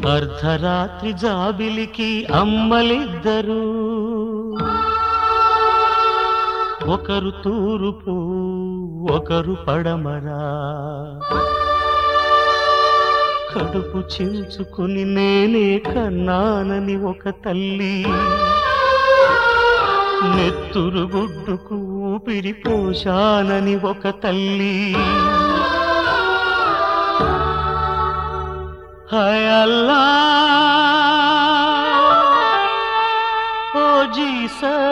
అర్ధరాత్రి జాబిలికి అమ్మలిద్దరు ఒకరు తూరుపు ఒకరు పడమరా కడుపు చించుకుని నేనే కన్నానని ఒక తల్లి నెత్తురు గుడ్డుకు ఊపిరి పోశానని ఒక తల్లి హాయ్ అల్లా ఓ జీసస్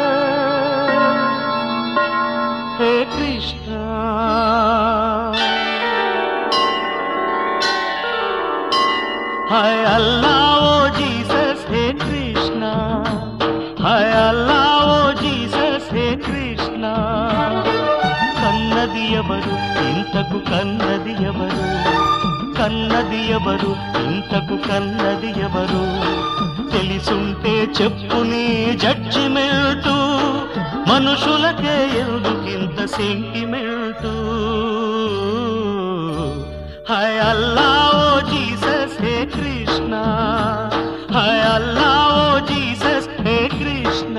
హే కృష్ణ హాయ్ అల్లా ఓ జీసస్ హే కృష్ణ హాయ్ అల్లా ఓ జీసస్ హే కృష్ణ కన్నది ఎవరు ఇంతకు కన్నది ఎవరు కన్నది ఎవరు ఇంతకు కన్నది ఎవరు తెలిసుంటే చెప్పుని జడ్జిమెంటు మనుషులకే ఎందుకింత సెంటిమెంటు హాయ్ అల్లా ఓ జీసస్ హే కృష్ణ హాయ్ అల్లా ఓ జీసస్ హే కృష్ణ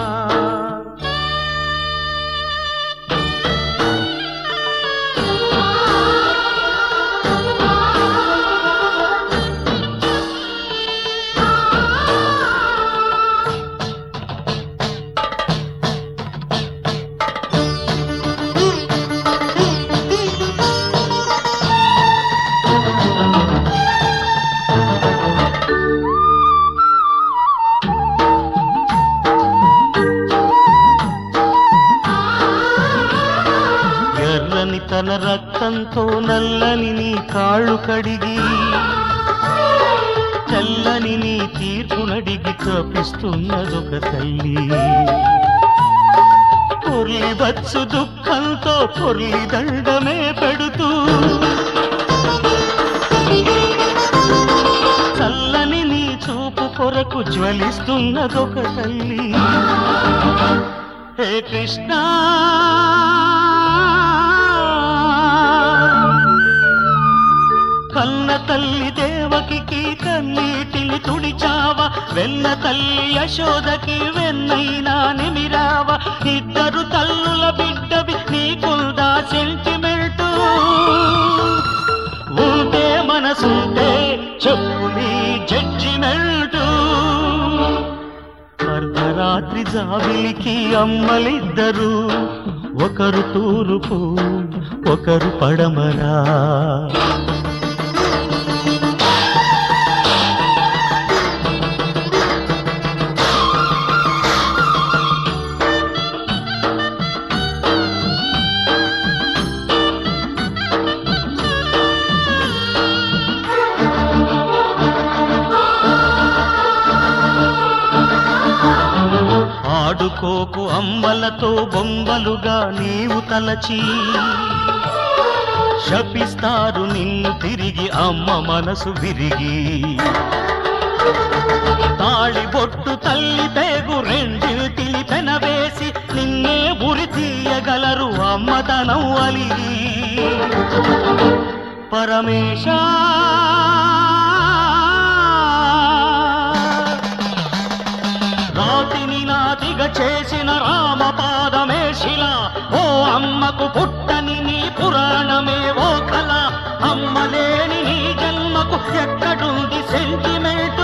ఎర్రని తన రక్తంతో నల్లని నీ కాళ్ళు కడిగి తెల్లని నీ తీర్పునడిగి తప్పిస్తున్నదొక తల్లి పొర్లి బచ్చు దుఃఖంతో పొర్లి దండమే పెడుతూ చల్లని నీ చూపు కొరకు జ్వలిస్తున్నదొక తల్లి హే కృష్ణ కన్న తల్లి దేవకి కన్నీటిని తుడిచావా వెన్న తల్లి యశోదకి వెన్నైనా నిమిరావా ఇద్దరు తల్లుల బిడ్డవి నీకుందా సెంటిమెంటు ఉంటే మనసుంటే చెప్పు నీ జడ్జిమెంటు అర్ధరాత్రి జాబిలికి అమ్మలిద్దరు ఒకరు తూరుపు ఒకరు పడమరా ఆడుకోకు అమ్మలతో బొమ్మలుగా నీవు తలచి శపిస్తారు నిన్ను తిరిగి అమ్మ మనసు విరిగి తాళి బొట్టు తల్లి తేగు రెండింటిని పెనవేసి నిన్నే ఉరి తీయగలరు అమ్మతనం అలిగి పరమేశా రాతిని నాతిగా చేసిన రామపాదమే శిల ఓ అమ్మకు పుట్టని నీ పురాణమే ఓ కళ అమ్మ లేని నీ జన్మకు ఎక్కడుంది సెంటిమెంట్